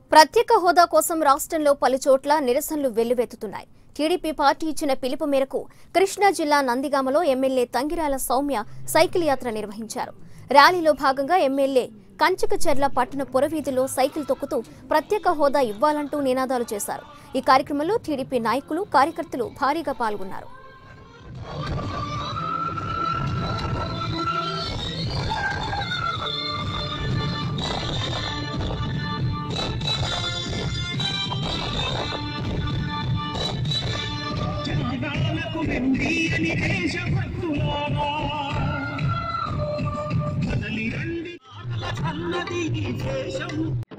ప్రత్యేక హోదా కోసం రాష్ట్రంలో పలు చోట్ల నిరసనలు వెల్లువెత్తుతున్నాయి టీడీపీ పార్టీ ఇచ్చిన పిలుపు మేరకు కృష్ణా జిల్లా నందిగామలో ఎమ్మెల్యే తంగిరాల సౌమ్య సైకిల్ యాత్ర నిర్వహించారు ర్యాలీలో భాగంగా ఎమ్మెల్యే కంచకచెర్ల పట్టణ పురవీధిలో సైకిల్ తొక్కుతూ ప్రత్యేక హోదా ఇవ్వాలంటూ నినాదాలు చేశారు ఈ కార్యక్రమంలో టీడీపీ నాయకులు కార్యకర్తలు భారీగా పాల్గొన్నారు జనాలకు వెండి అని దేశభక్తులారా కదలి రండి ఆటల అన్నది ఈ దేశం